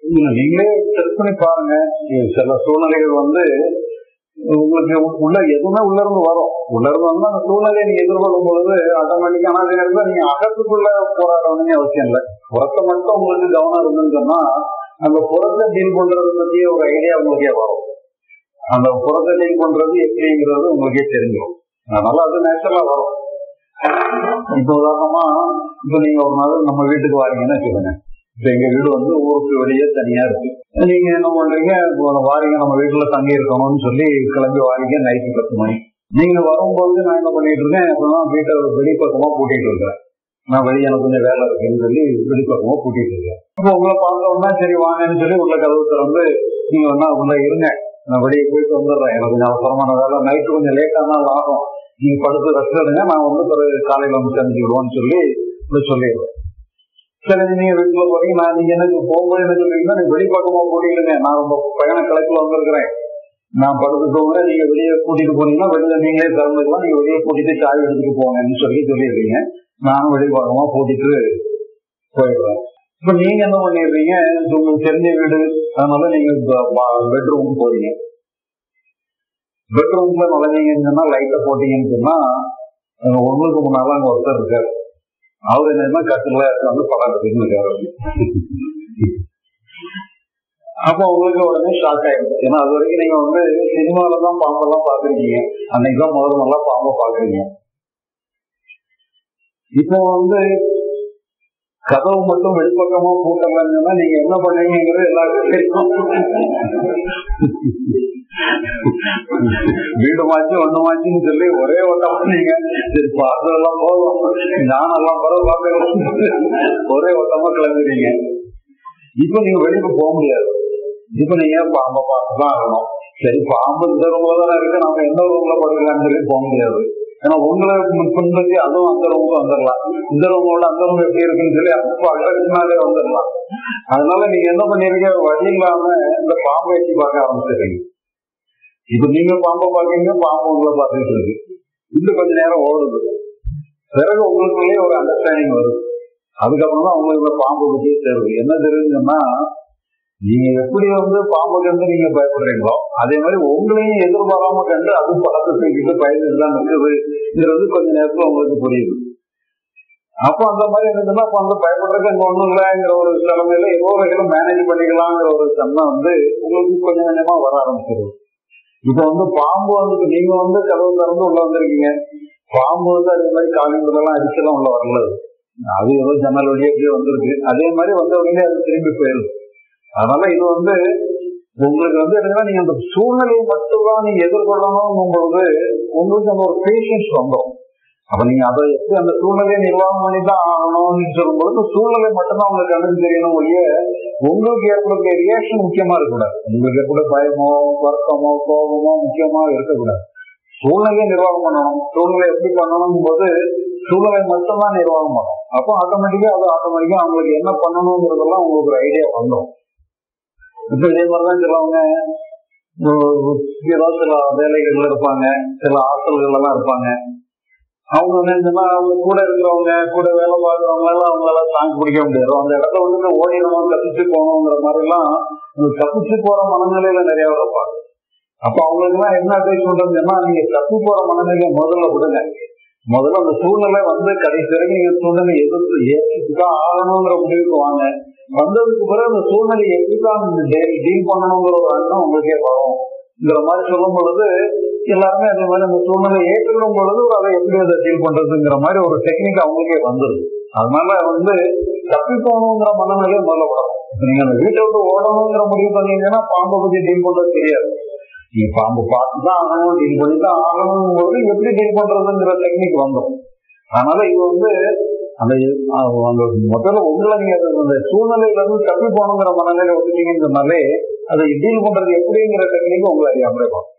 இல்ல, நீங்களே செக் பண்ணி பாருங்க இது சில சூழ்நிலைகள் வந்து உங்களுக்கு உள்ள எதுவுமே உள்ள இருந்து வரும் உள்ள இருந்து வந்து அந்த சூழ்நிலையை நீங்க எதிர்கொள்ளும் பொழுது ஆட்டோமேட்டிக்கா ஆனா அதே நேரத்துல நீங்க அகத்துக்குள்ள போராடணும்னு அவசியம் இல்லை புறத்தை மட்டும் உங்களுக்கு கவனம் இருந்துன்னு சொன்னா அந்த புறத்தை டீல் பண்றது பத்தி ஒரு ஐடியா உங்களுக்கே வரும் அந்த புறத்தை டீல் பண்றது எப்படிங்கிறது உங்களுக்கே தெரிஞ்சிடும் அதனால அது நேச்சுரலா வரும் இப்போ உதாரணமா இப்ப நீங்க ஒரு நாள் நம்ம வீட்டுக்கு வாரீங்கன்னு வச்சுக்கோங்க இப்ப எங்க வீடு வந்து ஊருக்கு வெளியே தனியா இருக்கு நீங்க என்ன பண்றீங்க இப்போ வாரீங்க நம்ம வீட்டுல தங்கி இருக்கணும்னு சொல்லி கிளம்பி வாரீங்க நைட்டு பத்து மணி நீங்க வரும்போது நான் என்ன பண்ணிட்டு இருக்கேன் அப்படின்னா வீட்டை வெளிப்பக்கமா பூட்டிட்டு இருக்கேன் நான் வெளியே எனக்கு கொஞ்சம் வேலை இருக்குன்னு சொல்லி வெளிப்பக்கமா பூட்டிட்டு இருக்கேன் இப்போ உங்களை பார்த்தோம்னா சரி வாங்கன்னு சொல்லி உள்ள கதவு திறந்து நீங்க வேணா உள்ள இருங்க நான் வெளியே போயிட்டு வந்துடுறேன் எனக்கு கொஞ்சம் அவசரமான வேலை நைட்டு கொஞ்சம் லேட்டா தான் ஆகும் நீங்க படுத்து ரெஸ்ட் எடுங்க நான் வந்து பிறகு காலையில வந்து தெரிஞ்சுக்கிடுவோம்னு சொல்லி இப்படி சொல்லிடுவேன் சரி நீங்க வீட்டுல போறீங்க நான் நீங்க எனக்கு போகும்போது என்ன சொல்றீங்கன்னா நீங்க வெளிப்பக்கமா கூட்டிடுங்க நான் ரொம்ப பயண கலத்துல வந்திருக்கிறேன் நான் படுத்து தூங்குறேன் நீங்க வெளியே கூட்டிட்டு போனீங்கன்னா வெளியில நீங்களே திறந்துக்கலாம் நீங்க வெளியே கூட்டிட்டு சாய் எடுத்துட்டு போங்கன்னு சொல்லி சொல்லிடுறீங்க நானும் வெளிப்பக்கமா கூட்டிட்டு போயிடுறேன் இப்ப நீங்க என்ன பண்ணிடுறீங்க இது உங்களுக்கு தெரிஞ்ச வீடு அதனால நீங்க பெட்ரூம் போறீங்க பெட்ரூம்ல நுழைஞ்சீங்கன்னு சொன்னா லைட்டை போட்டீங்கன்னு சொன்னா அங்க ஒண்ணுக்கு முன்னால அங்க ஒருத்தர் இருக்காரு அவர் என்னன்னா கட்டில வந்து படம் எடுத்துன்னு இருக்காரு அப்போ உங்களுக்கு உடனே ஷாக் ஆயிடும் ஏன்னா அது வரைக்கும் நீங்க வந்து சினிமால தான் பாம்பெல்லாம் பாக்குறீங்க அன்னைக்கு தான் முதல் நல்லா பாம்பை பாக்குறீங்க இப்போ வந்து கதவு மட்டும் வெளிப்பக்கமா பூட்டலன்னா நீங்க என்ன பண்ணுவீங்கிறது எல்லாருக்கும் தெரியும் வீடு மாச்சு ஒண்ணு மாச்சுன்னு சொல்லி ஒரே ஓட்டம் பண்ணீங்க சரி அதெல்லாம் போதும் நானெல்லாம் பரவ பார்க்கணும் ஒரே ஓட்டமா கிளம்புறீங்க இப்ப நீங்க வெளியில போக முடியாது இப்ப நீங்க பாம்பை பார்த்துதான் ஆகணும் சரி பாம்பு இந்த ரூம்ல தானே இருக்கு நம்ம எந்த ரூம்ல படுக்கலாம்னு சொல்லி போக முடியாது ஏன்னா உங்களை பின்பற்றி அதுவும் அந்த ரூமுக்கு வந்துடலாம் இந்த ரூமோட அந்த ரூம் எப்படி இருக்குன்னு சொல்லி அப்ப அழகுனாலே வந்துடலாம் அதனால நீங்க என்ன பண்ணிருக்க வழி இல்லாம இந்த பாம்பை எட்டி பார்க்க ஆரம்பிச்சிருக்கீங்க இப்ப நீங்க பாம்பை பாக்கீங்க பாம்பு உங்களை பார்த்துட்டு இருக்கு இன்னும் கொஞ்ச நேரம் ஓடுது பிறகு உங்களுக்குள்ளேயே ஒரு அண்டர்ஸ்டாண்டிங் வருது அதுக்கப்புறம் தான் உங்களுக்கு பாம்பு பத்தி தெரியுது என்ன தெரியுதுன்னா நீங்க எப்படி வந்து பாம்பு கண்டு நீங்க பயப்படுறீங்களோ அதே மாதிரி உங்களையும் எதிர்பாராம கண்டு அது பழக்கத்துக்கிட்டு பயந்து எல்லாம் இருக்குதுங்கிறது கொஞ்ச நேரத்துல உங்களுக்கு புரியுது அப்போ அந்த மாதிரி என்னதுன்னா அப்ப அந்த பயப்படுறதுக்கு அங்க ஒண்ணும் இல்லைங்கிற ஒரு தலைமையில ஏதோ வகையில மேனேஜ் பண்ணிக்கலாங்கிற ஒரு தன்மை வந்து உங்களுக்கு கொஞ்சம் கொஞ்சமா வர ஆரம்பிச்சிருது இப்ப வந்து பாம்பு வந்து நீங்க வந்து கதவு திறந்து உள்ள வந்திருக்கீங்க பாம்பு வந்து அதே மாதிரி காலிங்கெல்லாம் அடிச்செல்லாம் உள்ள வரல அது ஏதோ ஜன்னல் வழியே அப்படியே வந்திருக்கு அதே மாதிரி வந்தவங்களே அது திரும்பி போயிருது அதனால இது வந்து உங்களுக்கு வந்து என்னன்னா நீங்க அந்த சூழ்நிலையை மட்டும்தான் நீங்க எதிர்கொள்ளணும் பொழுது உங்களுக்கு அந்த ஒரு பேஷன்ஸ் வந்துடும் அப்ப நீங்க அதை எப்படி அந்த சூழ்நிலையை நிர்வாகம் பண்ணி தான் ஆகணும்னு சொல்லும்போது சூழ்நிலை மட்டும்தான் உங்களுக்கு கண்ணுக்கு தெரியணும் ஒழிய உங்களுக்கு ஏற்படக்கூடிய ரியாக்ஷன் முக்கியமா இருக்கக்கூடாது உங்களுக்கு ஏற்பட பயமோ வருத்தமோ கோபமோ முக்கியமா இருக்கக்கூடாது சூழ்நிலையை நிர்வாகம் பண்ணணும் சூழ்நிலை எப்படி பண்ணணும் போது சூழ்நிலை மட்டும்தான் நிர்வாகம் பண்ணணும் அப்போ ஆட்டோமேட்டிக்கா அது ஆட்டோமேட்டிக்கா அவங்களுக்கு என்ன பண்ணணுங்கிறதெல்லாம் உங்களுக்கு ஒரு ஐடியா வந்துடும் இப்ப இதே மாதிரிதான் சிலவங்க ஏதோ சில வேலைகள்ல இருப்பாங்க சில ஆசல்கள் எல்லாம் இருப்பாங்க அவங்க என்னன்னா அவங்க கூட இருக்கிறவங்க கூட வேலை பார்க்கறவங்க எல்லாம் அவங்களால தாங்க பிடிக்க முடியாது அந்த இடத்துல வந்து ஓடிடணும் தப்பிச்சு போகணுங்கிற மாதிரி எல்லாம் தப்பிச்சு போற மனநிலையில நிறைய இருப்பாங்க அப்ப அவங்களுக்கு எல்லாம் என்ன அட்வைஸ் பண்றதுன்னா நீங்க தப்பு போற மனநிலையை முதல்ல விடுங்க முதல்ல அந்த சூழ்நிலை வந்து கடைசி வரைக்கும் நீங்க சூழ்நிலை எதிர்த்து ஏற்றுதான் ஆகணுங்கிற முடிவுக்கு வாங்க வந்ததுக்கு பிறகு அந்த சூழ்நிலை எப்படிதான் டீல் பண்ணணுங்கிற ஒரு எண்ணம் உங்களுக்கே வரும்ங்கிற மாதிரி சொல்லும் பொழுது எல்லாருமே அதே மாதிரி அந்த சூழ்நிலை ஏற்றுக்கிடும் பொழுது அதை எப்படி அதை டீல் பண்றதுங்கிற மாதிரி ஒரு டெக்னிக் அவங்களுக்கே வந்துருது அதனால வந்து தப்பி போகணுங்கிற மனநிலையை முதல்ல விடணும் நீங்க அந்த வீட்டை விட்டு ஓடணுங்கிற முடிவு பண்ணீங்கன்னா பாம்பை பத்தி டீல் பண்றது தெரியாது நீங்க பாம்பு பார்த்து தான் ஆகணும் டீல் பண்ணி தான் ஆகணும் போது எப்படி டீல் பண்றதுங்கிற டெக்னிக் வந்துடும் அதனால இது வந்து அந்த அந்த முதல்ல உங்களை நீங்க அந்த சூழ்நிலையில இருந்து தப்பி போகணுங்கிற மனநிலை விட்டுட்டீங்கன்னு சொன்னாலே அதை டீல் பண்றது எப்படிங்கிற டெக்னிக் உங்களை அறியாமலே வரும்